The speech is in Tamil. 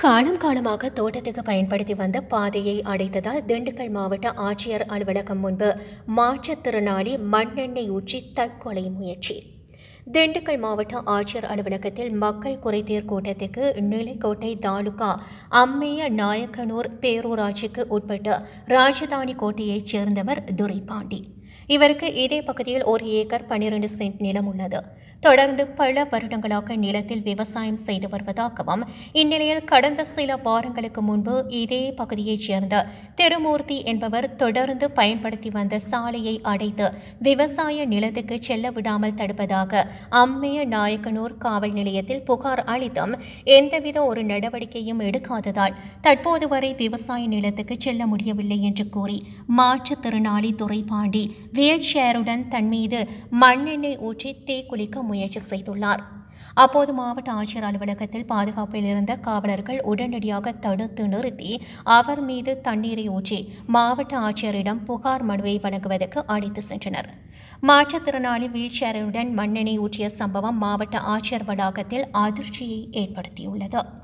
காலம் காலமாக தோட்டத்துக்கு பயன்படுத்தி வந்த பாதையை அடைத்ததால் திண்டுக்கல் மாவட்ட ஆட்சியர் அலுவலகம் முன்பு மாற்றுத்திறனாளி மண்ணெண்ணெய் ஊற்றி தற்கொலை முயற்சி திண்டுக்கல் மாவட்ட ஆட்சியர் அலுவலகத்தில் மக்கள் குறைதீர் கூட்டத்துக்கு நிலைக்கோட்டை தாலுகா அம்மைய நாயக்கனூர் பேரூராட்சிக்கு உட்பட்ட ராஜதானி கோட்டையைச் சேர்ந்தவர் துரைபாண்டி இவருக்கு இதே பகுதியில் ஒரு ஏக்கர் பன்னிரண்டு சென்ட் நிலம் உள்ளது தொடர்ந்து பல வருடங்களாக நிலத்தில் விவசாயம் செய்து வருவதாகவும் இந்நிலையில் கடந்த சில வாரங்களுக்கு முன்பு இதே பகுதியைச் சேர்ந்த திருமூர்த்தி என்பவர் தொடர்ந்து பயன்படுத்தி வந்த சாலையை அடைத்து விவசாய நிலத்துக்கு செல்ல விடாமல் தடுப்பதாக அம்மைய நாயக்கனூர் காவல் நிலையத்தில் புகார் அளித்தும் எந்தவித ஒரு நடவடிக்கையும் எடுக்காததால் தற்போது வரை விவசாய நிலத்துக்கு செல்ல முடியவில்லை என்று கூறி மாற்றுத்திறனாளி துரைபாண்டி வீல் சேருடன் தன் மீது மண்ணெண்ணெய் ஊற்றி தீக்குளிக்க முயற்சி செய்துள்ளார் அப்போது மாவட்ட ஆட்சியர் அலுவலகத்தில் பாதுகாப்பில் இருந்த காவலர்கள் உடனடியாக தடுத்து நிறுத்தி அவர் மீது தண்ணீரை ஊற்றி மாவட்ட ஆட்சியரிடம் புகார் மனுவை வழங்குவதற்கு அழைத்து சென்றனர் மாற்றுத்திறனாளி வீல்சேருடன் மண்ணெண்ணெய் ஊற்றிய சம்பவம் மாவட்ட ஆட்சியர் வளாகத்தில் அதிர்ச்சியை ஏற்படுத்தியுள்ளது